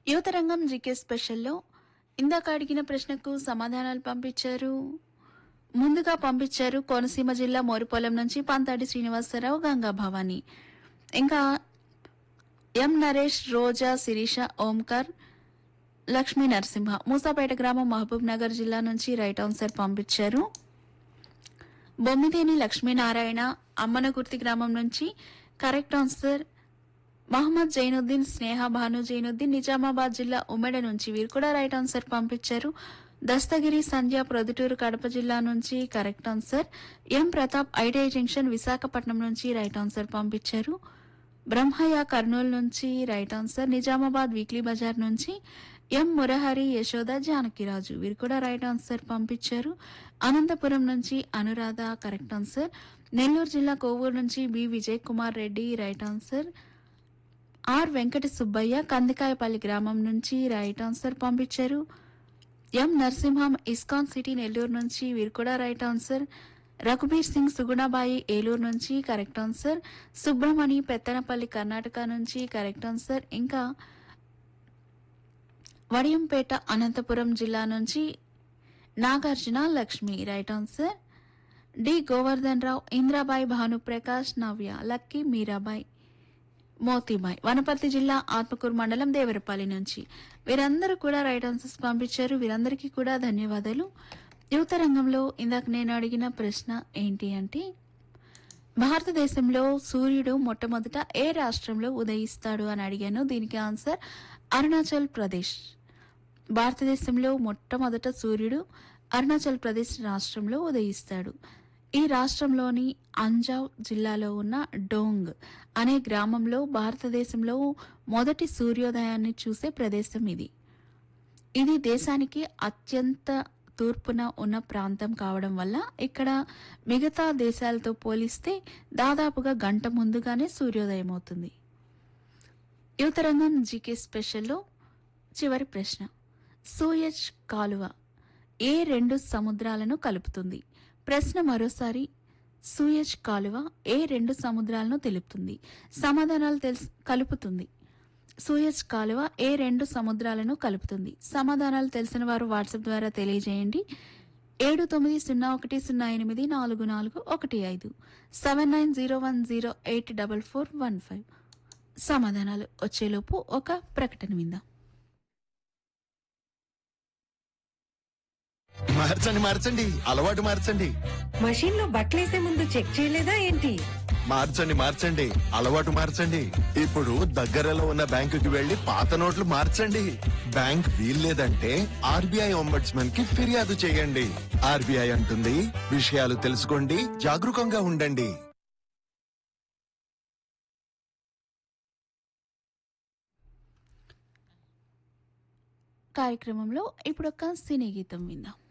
యువతరంగం జీకే స్పెషల్లో ఇందాక అడిగిన ప్రశ్నకు సమాధానాలు పంపించారు ముందుగా పంపించారు కోనసీమ జిల్లా మోరిపోలం నుంచి పంతాడి శ్రీనివాసరావు గంగా భవాని ఇంకా ఎం నరేష్ రోజా శిరీష ఓంకర్ లక్ష్మీ నరసింహ మూసాపేట గ్రామం మహబూబ్ నగర్ జిల్లా నుంచి రైట్ ఆన్సర్ పంపించారు బొమ్మిదేని లక్ష్మీనారాయణ అమ్మనగుర్తి గ్రామం నుంచి కరెక్ట్ ఆన్సర్ మహమ్మద్ జైనుద్దీన్ స్నేహ భాను జైనుద్దీన్ నిజామాబాద్ జిల్లా ఉమెడ నుంచి వీరు కూడా రైట్ ఆన్సర్ పంపించారు దస్తగిరి సంధ్య ప్రొద్దుటూరు కడప జిల్లా నుంచి correct answer M Pratap ITI junction Visakhapatnam నుంచి రైట్ ఆన్సర్ పంపించారు బ్రహ్మయ్య కర్నూలు నుంచి right answer Nizamabad weekly bazaar నుంచి ఎం మురహరి యశోద జానకిరాజు వీరు కూడా రైట్ ఆన్సర్ పంపించారు అనంతపురం నుంచి అనురాధ కరెక్ట్ ఆన్సర్ నెల్లూరు జిల్లా కోవూరు నుంచి B Vijay Kumar Reddy right answer R Venkata Subbaiah Kandikayapalli గ్రామం నుంచి రైట్ ఆన్సర్ పంపించారు M Narasimham ISKCON city Nellore నుంచి వీరు కూడా రైట్ ఆన్సర్ రఘుబీర్ సింగ్ సుగుణబాయి ఏలూరు నుంచి కరెక్ట్ ఆన్సర్ సుబ్రమణి పెత్తనపల్లి కర్ణాటక నుంచి కరెక్ట్ ఆన్సర్ ఇంకా వడియంపేట అనంతపురం జిల్లా నుంచి Nagarjuna Lakshmi right answer D Govardhan Rao Indrabai Bhanuprakash Navya Lucky Meerabai Motibai Wanaparthy జిల్లా ఆత్మకూరు మండలం దేవరపల్లి నుంచి వీరందరూ కూడా రైట్ ఆన్సర్స్ పంపించారు వీరందరికీ కూడా ధన్యవాదాలు యువత రంగంలో ఇందాక నేను అడిగిన ప్రశ్న ఏంటి అంటే భారతదేశంలో సూర్యుడు మొట్టమొదట ఏ రాష్ట్రంలో ఉదయిస్తాడు అని అడిగాను దీనికి ఆన్సర్ అరుణాచల్ ప్రదేశ్ భారతదేశంలో మొట్టమొదట సూర్యుడు అరుణాచల్ ప్రదేశ్ రాష్ట్రంలో ఉదయిస్తాడు ఈ రాష్ట్రంలోని అంజావ్ జిల్లాలో ఉన్న డోంగ్ అనే గ్రామంలో భారతదేశంలో మొదటి సూర్యోదయాన్ని చూసే ప్రదేశం ఇది ఇది దేశానికి అత్యంత తూర్పున ఉన్న ప్రాంతం కావడం వల్ల ఇక్కడ మిగతా దేశాలతో పోలిస్తే దాదాపుగా గంట ముందుగానే సూర్యోదయం అవుతుంది యువతరంగం జీకే స్పెషల్లో చివరి ప్రశ్న సూయజ్ కాలువ ఏ రెండు సముద్రాలను కలుపుతుంది ప్రశ్న మరోసారి సూయజ్ కాలువ ఏ రెండు సముద్రాలను తెలుపుతుంది సమాధానాలు తెలుసు కలుపుతుంది సూయజ్ కాలువ ఏ రెండు సముద్రాలను కలుపుతుంది సమాధానాలు తెలిసిన వారు వాట్సాప్ ద్వారా తెలియజేయండి ఏడు తొమ్మిది సున్నా ఒకటి సున్నా ఎనిమిది నాలుగు నాలుగు ఒకటి ఐదు seven nine zero one zero eight double four one five సమాధానాలు వచ్చేలోపు ఒక ప్రకటన విందాం మార్చండి మార్చండి అలవాటు మార్చండి మషీన్ లో బట్టలేసే ముందు చెక్ చేయలేదా ఏంటి మార్చండి మార్చండి అలవాటు మార్చండి ఇప్పుడు దగ్గరలో ఉన్న బ్యాంకుకి వెళ్లి పాత నోట్లు మార్చండి బ్యాంక్ వీల్లేదంటే ఆర్బీఐ ఒంబడ్స్మన్ కి ఫిర్యాదు చేయండి ఆర్బీఐ అంటుంది విషయాలు తెలుసుకోండి జాగరూకంగా ఉండండి కార్యక్రమంలో ఇప్పుడు ఒక సినీ గీతం విందాం